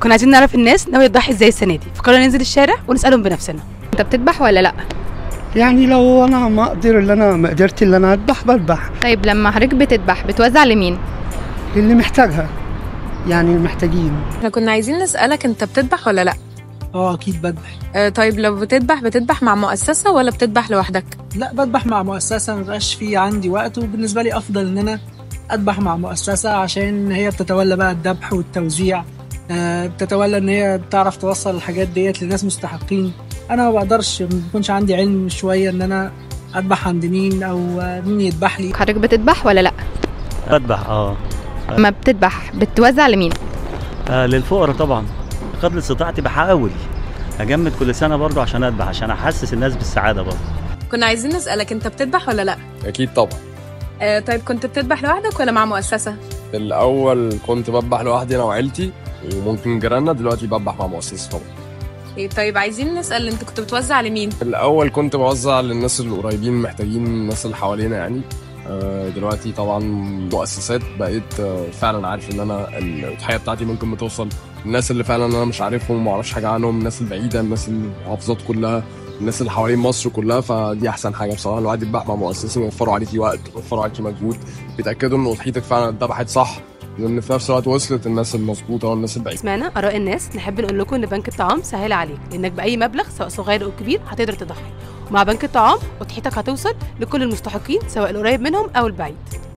كنا عايزين نعرف الناس ناويه تضحي ازاي السنه دي فقررنا ننزل الشارع ونسالهم بنفسنا انت بتذبح ولا لا يعني لو انا ما اقدر اللي انا ما قدرت اللي انا اذبح بذبح طيب لما حضرتك بتذبح بتوزع لمين اللي محتاجها يعني المحتاجين احنا كنا عايزين نسألك انت بتذبح ولا لا اه اكيد بذبح آه طيب لو بتذبح بتذبح مع مؤسسة ولا بتذبح لوحدك لا بذبح مع مؤسسه مبقاش في عندي وقت وبالنسبه لي افضل ان انا اذبح مع مؤسسه عشان هي بتتولى بقى الذبح والتوزيع آه، بتتولى ان هي بتعرف توصل الحاجات ديت لناس مستحقين انا ما بقدرش ما بيكونش عندي علم شويه ان انا اذبح عند مين او آه، مين يذبح لي حضرتك بتذبح ولا لا بذبح اه لما بتذبح بتوزع لمين آه، للفقراء طبعا قدر استطاعتي بحاول اجمد كل سنه برضه عشان اذبح عشان احسس الناس بالسعاده برضه كنا عايزين نسألك انت بتذبح ولا لا اكيد طبعا آه طيب كنت بتذبح لوحدك ولا مع مؤسسة الاول كنت بذبح لوحدي انا وعيلتي وممكن جيراننا دلوقتي بذبح مع مؤسسه طبعا إيه طيب عايزين نسأل انت كنت بتوزع لمين الاول كنت بوزع للناس القريبين محتاجين الناس اللي حوالينا يعني آه، دلوقتي طبعا مؤسسات بقيت آه، فعلا عارف ان انا الضحيه بتاعتي ممكن بتوصل الناس اللي فعلا انا مش عارفهم ما اعرفش حاجه عنهم الناس البعيده الناس المحافظات كلها الناس اللي حوالين مصر كلها فدي احسن حاجه بصراحه الواحد يذبح مع مؤسسه يوفروا عليكي وقت يوفروا عليكي مجهود بيتاكدوا ان اضحيتك فعلا اتذبحت صح لان في نفس الوقت وصلت الناس المظبوطه والناس البعيده سمعنا اراء الناس نحب نقول لكم ان بنك الطعام سهل عليك لانك باي مبلغ سواء صغير او كبير هتقدر تضحي ومع بنك الطعام اضحيتك هتوصل لكل المستحقين سواء القريب منهم او البعيد